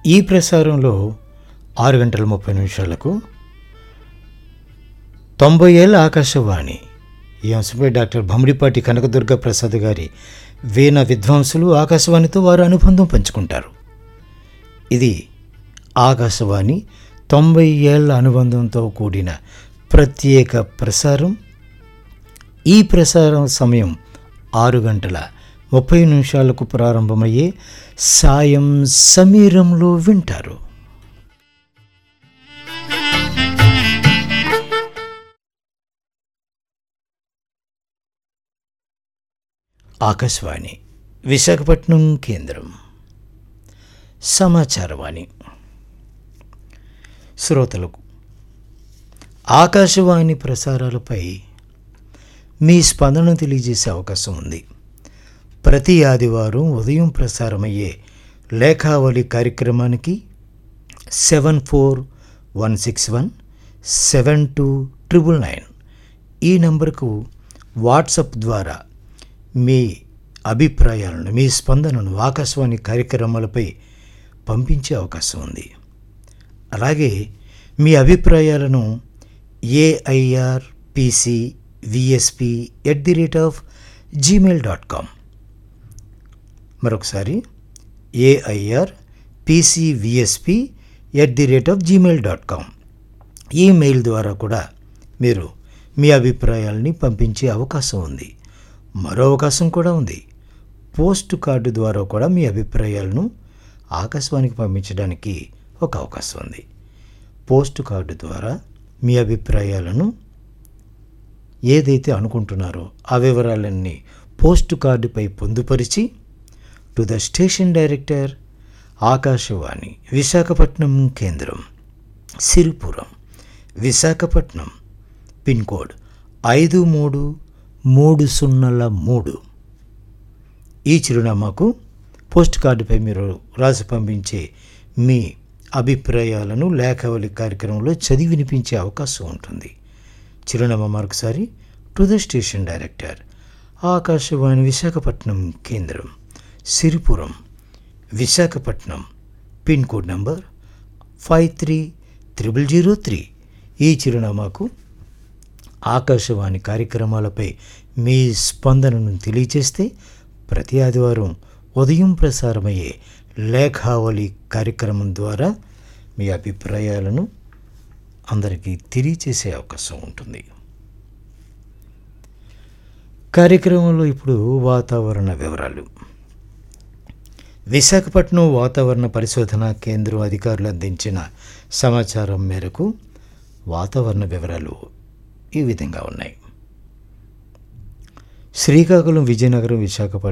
ఈ ప్రసారంలో ఆరు గంటల ముప్పై నిమిషాలకు తొంభై ఏళ్ళ ఆకాశవాణి ఈ అంశంపై డాక్టర్ భమిడిపాటి కనకదుర్గ ప్రసాద్ గారి వీణ విద్వాంసులు ఆకాశవాణితో వారు అనుబంధం పంచుకుంటారు ఇది ఆకాశవాణి తొంభై ఏళ్ల అనుబంధంతో కూడిన ప్రత్యేక ప్రసారం ఈ ప్రసారం సమయం ఆరు గంటల ముప్పై నిమిషాలకు ప్రారంభమయ్యే సాయం సమీరంలో వింటారు ఆకాశవాణి విశాఖపట్నం కేంద్రం సమాచారవాణి శ్రోతలకు ఆకాశవాణి ప్రసారాలపై మీ స్పందన తెలియజేసే అవకాశం ఉంది ప్రతి ఆదివారం ఉదయం ప్రసారమయ్యే లేఖావళి కార్యక్రమానికి seven four one six one seven two triple nine ఈ నంబర్కు వాట్సప్ ద్వారా మీ అభిప్రాయాలను మీ స్పందనను ఆకాశవాణి కార్యక్రమాలపై పంపించే అవకాశం ఉంది అలాగే మీ అభిప్రాయాలను AIR PC VSP at the rate of Gmail dot com మరొకసారి AIR PCVSP at the rate of Gmail dot com email ద్వారా కూడా మీరు మీ అభిప్రాయాలని పంపించే అవకాశం ఉంది మరో అవకాశం కూడా ఉంది పోస్ట్ కార్డు ద్వారా కూడా మీ అభిప్రాయాలను ఆకాశవాణికి పంపించడానికి ఒక అవకాశం ఉంది పోస్ట్ కార్డు ద్వారా మీ అభిప్రాయాలను ఏదైతే అనుకుంటున్నారో ఆ వివరాలన్నీ పోస్ట్ కార్డుపై పొందుపరిచి to the station director Akashvani Visakhapatnam కేంద్రం సిరిపురం విశాఖపట్నం పిన్ కోడ్ ఐదు మూడు మూడు సున్నల మూడు ఈ చిరునామాకు పోస్ట్ కార్డుపై మీరు రాసి పంపించే మీ అభిప్రాయాలను లేఖవలి కార్యక్రమంలో చదివి వినిపించే అవకాశం ఉంటుంది చిరునామా మరొకసారి to the station director Akashvani Visakhapatnam కేంద్రం Siripuram Visakhapatnam pin code number five three triple zero three ఈ చిరునామాకు ఆకాశవాణి కార్యక్రమాలపై మీ స్పందనను తెలియచేస్తే ప్రతి ఆదివారం ఉదయం ప్రసారమయ్యే లేఖావళి కార్యక్రమం ద్వారా మీ అభిప్రాయాలను అందరికీ తెలియచేసే అవకాశం ఉంటుంది కార్యక్రమంలో ఇప్పుడు వాతావరణ వివరాలు విశాఖపట్నం వాతావరణ పరిశోధన కేంద్రం అధికారులు అందించిన సమాచారం మేరకు వాతావరణ వివరాలు ఈ విధంగా ఉన్నాయి శ్రీకాకుళం విజయనగరం విశాఖపట్నం